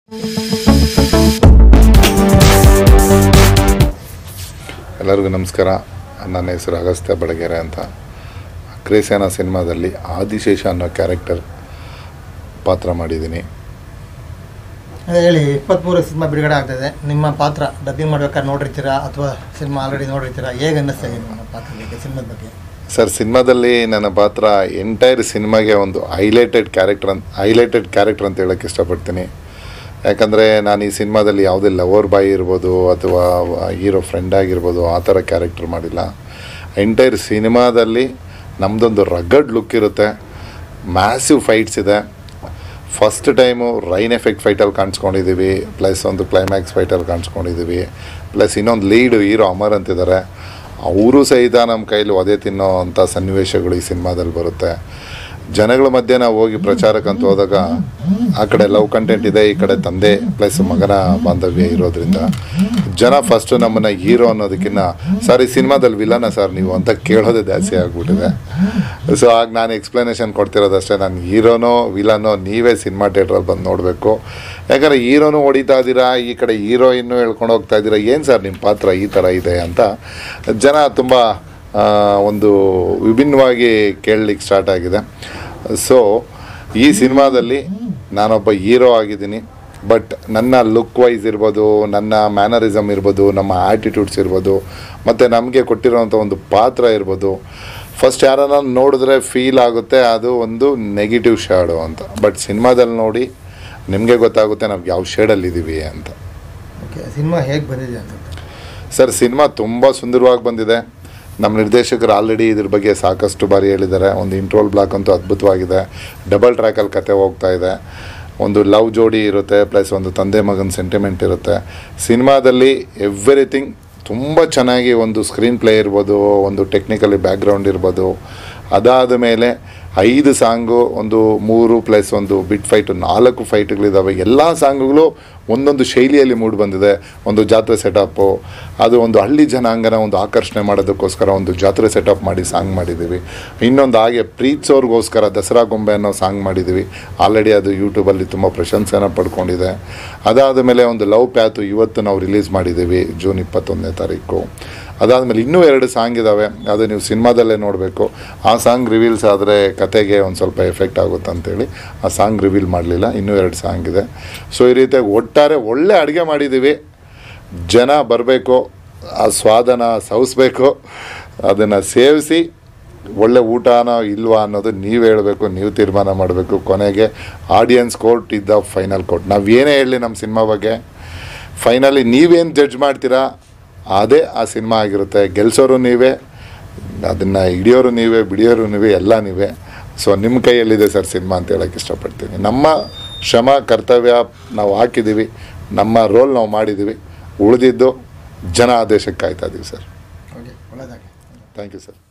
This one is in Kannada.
ಎಲ್ಲರಿಗೂ ನಮಸ್ಕಾರ ನನ್ನ ಹೆಸರು ಅಗಸ್ತ್ಯ ಬಡಗೆರೆ ಅಂತ ಕ್ರೇಸೇನ ಸಿನಿಮಾದಲ್ಲಿ ಆದಿಶೇಷ ಅನ್ನೋ ಕ್ಯಾರೆಕ್ಟರ್ ಪಾತ್ರ ಮಾಡಿದ್ದೀನಿ ಅದೇ ಹೇಳಿ ಇಪ್ಪತ್ತ್ಮೂರು ಸಿನಿಮಾ ಬಿಡುಗಡೆ ಆಗ್ತದೆ ನಿಮ್ಮ ಪಾತ್ರ ಡಬ್ಬಿಂಗ್ ಮಾಡ್ಬೇಕಾದ್ರೆ ನೋಡಿರ್ತೀರಾ ಅಥವಾ ಸಿನಿಮಾ ಆಲ್ರೆಡಿ ನೋಡಿರ್ತೀರಾ ಹೇಗೆ ಅನ್ನಿಸ್ತಾ ಇದೆ ನಿಮ್ಮ ಪಾತ್ರ ಬಗ್ಗೆ ಸಿನಿಮಾದ ಬಗ್ಗೆ ಸರ್ ಸಿನಿಮಾದಲ್ಲಿ ನನ್ನ ಪಾತ್ರ ಎಂಟೈರ್ ಸಿನಿಮಾಗೆ ಒಂದು ಹೈಲೈಟೆಡ್ ಕ್ಯಾರೆಕ್ಟರ್ ಅಂತ ಹೈಲೈಟೆಡ್ ಕ್ಯಾರೆಕ್ಟರ್ ಅಂತ ಹೇಳೋಕ್ಕೆ ಇಷ್ಟಪಡ್ತೀನಿ ಯಾಕಂದರೆ ನಾನು ಈ ಸಿನಿಮಾದಲ್ಲಿ ಯಾವುದೇ ಲವರ್ ಬಾಯ್ ಇರ್ಬೋದು ಅಥವಾ ಹೀರೋ ಫ್ರೆಂಡ್ ಆಗಿರ್ಬೋದು ಆ ಥರ ಕ್ಯಾರೆಕ್ಟರ್ ಮಾಡಿಲ್ಲ ಎಂಟೈರ್ ಸಿನಿಮಾದಲ್ಲಿ ನಮ್ಮದೊಂದು ರಗಡ್ ಲುಕ್ ಇರುತ್ತೆ ಮ್ಯಾಸಿವ್ ಫೈಟ್ಸ್ ಇದೆ ಫಸ್ಟ್ ಟೈಮು ರೈನ್ ಎಫೆಕ್ಟ್ ಫೈಟಲ್ಲಿ ಕಾಣಿಸ್ಕೊಂಡಿದ್ದೀವಿ ಪ್ಲಸ್ ಒಂದು ಕ್ಲೈಮ್ಯಾಕ್ಸ್ ಫೈಟಲ್ಲಿ ಕಾಣಿಸ್ಕೊಂಡಿದ್ದೀವಿ ಪ್ಲಸ್ ಇನ್ನೊಂದು ಲೀಡು ಹೀರೋ ಅಮರ್ ಅಂತಿದ್ದಾರೆ ಅವರು ಸಹಿತ ನಮ್ಮ ಕೈಲಿ ಒದೆ ತಿನ್ನೋ ಅಂಥ ಸನ್ನಿವೇಶಗಳು ಈ ಸಿನಿಮಾದಲ್ಲಿ ಬರುತ್ತೆ ಜನಗಳ ಮಧ್ಯೆ ನಾವು ಹೋಗಿ ಪ್ರಚಾರಕ್ಕಂತ ಹೋದಾಗ ಆ ಕಡೆ ಲವ್ ಕಂಟೆಂಟ್ ಇದೆ ಈ ಕಡೆ ತಂದೆ ಪ್ಲಸ್ ಮಗನ ಬಾಂಧವ್ಯ ಇರೋದ್ರಿಂದ ಜನ ಫಸ್ಟು ನಮ್ಮನ್ನು ಹೀರೋ ಅನ್ನೋದಕ್ಕಿಂತ ಸರ್ ಈ ಸಿನಿಮಾದಲ್ಲಿ ವಿಲನ ಸರ್ ನೀವು ಅಂತ ಕೇಳೋದೇ ಜಾಸ್ತಿ ಆಗಿಬಿಟ್ಟಿದೆ ಸೊ ಆಗ ನಾನು ಎಕ್ಸ್ಪ್ಲನೇಷನ್ ಕೊಡ್ತಿರೋದಷ್ಟೇ ನಾನು ಹೀರೋನೋ ವಿಲನೋ ನೀವೇ ಸಿನಿಮಾ ಥಿಯೇಟ್ರಲ್ಲಿ ಬಂದು ನೋಡಬೇಕು ಯಾಕಂದರೆ ಹೀರೋನು ಹೊಡಿತಾ ಇದ್ದೀರಾ ಈ ಕಡೆ ಹೀರೋಯಿನ್ನು ಹೇಳ್ಕೊಂಡು ಹೋಗ್ತಾ ಇದ್ದೀರಾ ಏನು ಸರ್ ನಿಮ್ಮ ಪಾತ್ರ ಈ ಥರ ಇದೆ ಅಂತ ಜನ ತುಂಬ ಆ, ಒಂದು ವಿಭಿನ್ನವಾಗಿ ಕೇಳಲಿಕ್ಕೆ ಸ್ಟಾರ್ಟ್ ಆಗಿದೆ ಸೊ ಈ ಸಿನಿಮಾದಲ್ಲಿ ನಾನೊಬ್ಬ ಹೀರೋ ಆಗಿದ್ದೀನಿ ಬಟ್ ನನ್ನ ಲುಕ್ ವೈಸ್ ಇರ್ಬೋದು ನನ್ನ ಮ್ಯಾನರಿಸಮ್ ಇರ್ಬೋದು ನಮ್ಮ ಆ್ಯಟಿಟ್ಯೂಡ್ಸ್ ಇರ್ಬೋದು ಮತ್ತು ನಮಗೆ ಕೊಟ್ಟಿರೋವಂಥ ಒಂದು ಪಾತ್ರ ಇರ್ಬೋದು ಫಸ್ಟ್ ಯಾರನ್ನ ನೋಡಿದ್ರೆ ಫೀಲ್ ಆಗುತ್ತೆ ಅದು ಒಂದು ನೆಗೆಟಿವ್ ಶೇಡು ಅಂತ ಬಟ್ ಸಿನಿಮಾದಲ್ಲಿ ನೋಡಿ ನಿಮಗೆ ಗೊತ್ತಾಗುತ್ತೆ ನಾವು ಯಾವ ಶೇಡಲ್ಲಿದ್ದೀವಿ ಅಂತ ಓಕೆ ಸಿನಿಮಾ ಹೇಗೆ ಬಂದಿದೆ ಅಂತ ಸರ್ ಸಿನಿಮಾ ತುಂಬ ಸುಂದರವಾಗಿ ಬಂದಿದೆ ನಮ್ಮ ನಿರ್ದೇಶಕರು ಆಲ್ರೆಡಿ ಇದ್ರ ಬಗ್ಗೆ ಸಾಕಷ್ಟು ಬಾರಿ ಹೇಳಿದ್ದಾರೆ ಒಂದು ಇಂಟ್ರೋಲ್ ಬ್ಲಾಕ್ ಅಂತೂ ಅದ್ಭುತವಾಗಿದೆ ಡಬಲ್ ಟ್ರ್ಯಾಕಲ್ಲಿ ಕತೆ ಹೋಗ್ತಾ ಇದೆ ಒಂದು ಲವ್ ಜೋಡಿ ಇರುತ್ತೆ ಪ್ಲಸ್ ಒಂದು ತಂದೆ ಮಗನ ಸೆಂಟಿಮೆಂಟ್ ಇರುತ್ತೆ ಸಿನಿಮಾದಲ್ಲಿ ಎವ್ರಿಥಿಂಗ್ ತುಂಬ ಚೆನ್ನಾಗಿ ಒಂದು ಸ್ಕ್ರೀನ್ ಪ್ಲೇ ಇರ್ಬೋದು ಒಂದು ಟೆಕ್ನಿಕಲಿ ಬ್ಯಾಕ್ಗ್ರೌಂಡ್ ಇರ್ಬೋದು ಅದಾದ ಮೇಲೆ ಐದು ಸಾಂಗು ಒಂದು ಮೂರು ಪ್ಲಸ್ ಒಂದು ಬಿಟ್ ಫೈಟು ನಾಲ್ಕು ಫೈಟ್ಗಳಿದ್ದಾವೆ ಎಲ್ಲ ಸಾಂಗುಗಳು ಒಂದೊಂದು ಶೈಲಿಯಲ್ಲಿ ಮೂಡಿ ಬಂದಿದೆ ಒಂದು ಜಾತ್ರೆ ಸೆಟಪ್ಪು ಅದು ಒಂದು ಹಳ್ಳಿ ಜನಾಂಗನ ಒಂದು ಆಕರ್ಷಣೆ ಮಾಡೋದಕ್ಕೋಸ್ಕರ ಒಂದು ಜಾತ್ರೆ ಸೆಟಪ್ ಮಾಡಿ ಸಾಂಗ್ ಮಾಡಿದ್ದೀವಿ ಇನ್ನೊಂದು ಹಾಗೆ ಪ್ರೀತ್ಸೋರ್ಗೋಸ್ಕರ ದಸರಾ ಗೊಂಬೆ ಅನ್ನೋ ಸಾಂಗ್ ಮಾಡಿದ್ದೀವಿ ಆಲ್ರೆಡಿ ಅದು ಯೂಟ್ಯೂಬಲ್ಲಿ ತುಂಬ ಪ್ರಶಂಸೆನ ಪಡ್ಕೊಂಡಿದೆ ಅದಾದ ಮೇಲೆ ಒಂದು ಲವ್ ಪ್ಯಾತು ಇವತ್ತು ನಾವು ರಿಲೀಸ್ ಮಾಡಿದ್ದೀವಿ ಜೂನ್ ಇಪ್ಪತ್ತೊಂದನೇ ತಾರೀಕು ಅದಾದಮೇಲೆ ಇನ್ನೂ ಎರಡು ಸಾಂಗ್ ಇದ್ದಾವೆ ಅದು ನೀವು ಸಿನಿಮಾದಲ್ಲೇ ನೋಡಬೇಕು ಆ ಸಾಂಗ್ ರಿವೀಲ್ಸ್ ಆದರೆ ಕತೆಗೆ ಒಂದು ಸ್ವಲ್ಪ ಎಫೆಕ್ಟ್ ಆಗುತ್ತೆ ಅಂತೇಳಿ ಆ ಸಾಂಗ್ ರಿವೀಲ್ ಮಾಡಲಿಲ್ಲ ಇನ್ನೂ ಎರಡು ಸಾಂಗ್ ಇದೆ ಸೊ ಈ ರೀತಿಯಾಗಿ ಒಟ್ಟಾರೆ ಒಳ್ಳೆ ಅಡುಗೆ ಮಾಡಿದ್ದೀವಿ ಜನ ಬರಬೇಕು ಆ ಸ್ವಾದನ ಸವಿಸ್ಬೇಕು ಅದನ್ನು ಸೇವಿಸಿ ಒಳ್ಳೆ ಊಟನೋ ಇಲ್ವಾ ಅನ್ನೋದು ನೀವು ಹೇಳಬೇಕು ನೀವು ತೀರ್ಮಾನ ಮಾಡಬೇಕು ಕೊನೆಗೆ ಆಡಿಯನ್ಸ್ ಕೋರ್ಟ್ ಇದ್ದ ಫೈನಲ್ ಕೋರ್ಟ್ ನಾವು ಏನೇ ಹೇಳಲಿ ನಮ್ಮ ಸಿನಿಮಾ ಬಗ್ಗೆ ಫೈನಲಿ ನೀವೇನು ಜಡ್ಜ್ ಮಾಡ್ತೀರಾ ಅದೇ ಆ ಸಿನಿಮಾ ಆಗಿರುತ್ತೆ ಗೆಲ್ಸೋರು ನೀವೇ ಅದನ್ನು ಹಿಡಿಯೋರು ನೀವೇ ಬಿಡಿಯೋರು ನೀವೇ ಎಲ್ಲ ನೀವೇ ಸೊ ನಿಮ್ಮ ಕೈಯಲ್ಲಿದೆ ಸರ್ ಸಿನಿಮಾ ಅಂತ ಹೇಳೋಕ್ಕೆ ಇಷ್ಟಪಡ್ತೀನಿ ನಮ್ಮ ಶ್ರಮ ಕರ್ತವ್ಯ ನಾವು ಹಾಕಿದ್ದೀವಿ ನಮ್ಮ ರೋಲ್ ನಾವು ಮಾಡಿದ್ದೀವಿ ಉಳಿದಿದ್ದು ಜನ ಆದೇಶಕ್ಕೆ ಕಾಯ್ತಾ ಇದ್ದೀವಿ ಸರ್ ಓಕೆ ಒಳ್ಳೆಯದಾಗಿ ಥ್ಯಾಂಕ್ ಯು ಸರ್